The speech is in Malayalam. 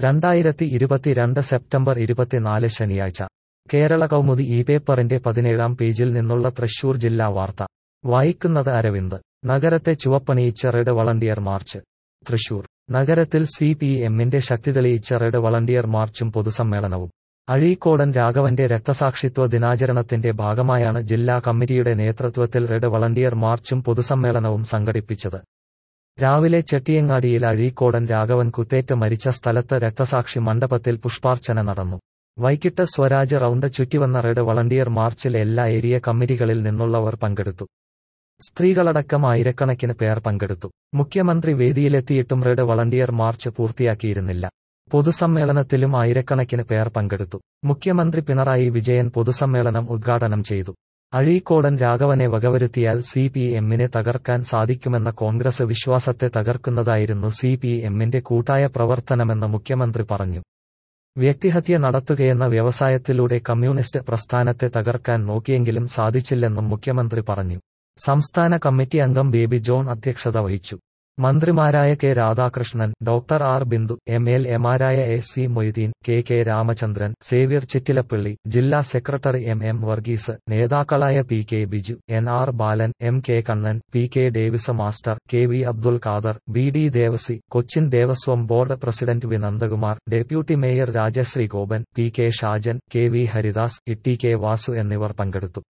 രണ്ടായിരത്തി ഇരുപത്തിരണ്ട് സെപ്റ്റംബർ ഇരുപത്തിനാല് ശനിയാഴ്ച കേരള കൗമുദി ഈ പേപ്പറിന്റെ പതിനേഴാം പേജിൽ നിന്നുള്ള തൃശൂർ ജില്ലാ വാർത്ത വായിക്കുന്നത് അരവിന്ദ് നഗരത്തെ ചുവപ്പണിയിച്ച റെഡ് വളണ്ടിയർ മാർച്ച് തൃശൂർ നഗരത്തിൽ സി പി എമ്മിന്റെ ശക്തി തെളിയിച്ച റെഡ് വളണ്ടിയർ മാർച്ചും പൊതുസമ്മേളനവും അഴീക്കോടൻ രാഘവന്റെ രക്തസാക്ഷിത്വ ദിനാചരണത്തിന്റെ ഭാഗമായാണ് ജില്ലാ കമ്മിറ്റിയുടെ നേതൃത്വത്തിൽ റെഡ് വളണ്ടിയർ മാർച്ചും പൊതുസമ്മേളനവും സംഘടിപ്പിച്ചത് രാവിലെ ചെട്ടിയങ്ങാടിയിൽ അഴീക്കോടൻ രാഘവൻ കുത്തേറ്റ് മരിച്ച സ്ഥലത്ത് രക്തസാക്ഷി മണ്ഡപത്തിൽ പുഷ്പാർച്ചന നടന്നു വൈകിട്ട് സ്വരാജ് റൌണ്ട് ചുറ്റിവന്ന റെഡ് വളണ്ടിയർ മാർച്ചിൽ എല്ലാ ഏരിയ കമ്മിറ്റികളിൽ നിന്നുള്ളവർ പങ്കെടുത്തു സ്ത്രീകളടക്കം ആയിരക്കണക്കിന് പേർ പങ്കെടുത്തു മുഖ്യമന്ത്രി വേദിയിലെത്തിയിട്ടും റെഡ് വളണ്ടിയർ മാർച്ച് പൂർത്തിയാക്കിയിരുന്നില്ല പൊതുസമ്മേളനത്തിലും ആയിരക്കണക്കിന് പേർ പങ്കെടുത്തു മുഖ്യമന്ത്രി പിണറായി വിജയൻ പൊതുസമ്മേളനം ഉദ്ഘാടനം ചെയ്തു അഴീക്കോടൻ രാഘവനെ വകവരുത്തിയാൽ സി പി എമ്മിനെ തകർക്കാൻ സാധിക്കുമെന്ന കോൺഗ്രസ് വിശ്വാസത്തെ തകർക്കുന്നതായിരുന്നു സി പി എമ്മിന്റെ കൂട്ടായ പ്രവർത്തനമെന്ന് മുഖ്യമന്ത്രി പറഞ്ഞു വ്യക്തിഹത്യ നടത്തുകയെന്ന വ്യവസായത്തിലൂടെ കമ്മ്യൂണിസ്റ്റ് പ്രസ്ഥാനത്തെ തകർക്കാൻ നോക്കിയെങ്കിലും സാധിച്ചില്ലെന്നും മുഖ്യമന്ത്രി പറഞ്ഞു സംസ്ഥാന കമ്മിറ്റി അംഗം ബേബി ജോൺ അധ്യക്ഷത വഹിച്ചു മന്ത്രിമാരായ K Radhakrishnan doctor R Bindu M L എമാരായ A C Moideen K K Ramachandran Xavier Chittilappally ജില്ലാ സെക്രട്ടറി എം എം വർഗീസ് നേതാക്കളായ P K Biju N R Balan M K Kannan P K Davis master K V Abdul Khader B D Devassy Cochin Devaswom board president V Nandakumar deputy mayor Rajasree Gopan P K Shajan K V Haridas E T K Vasu എന്നിവർ പങ്കെടുത്തു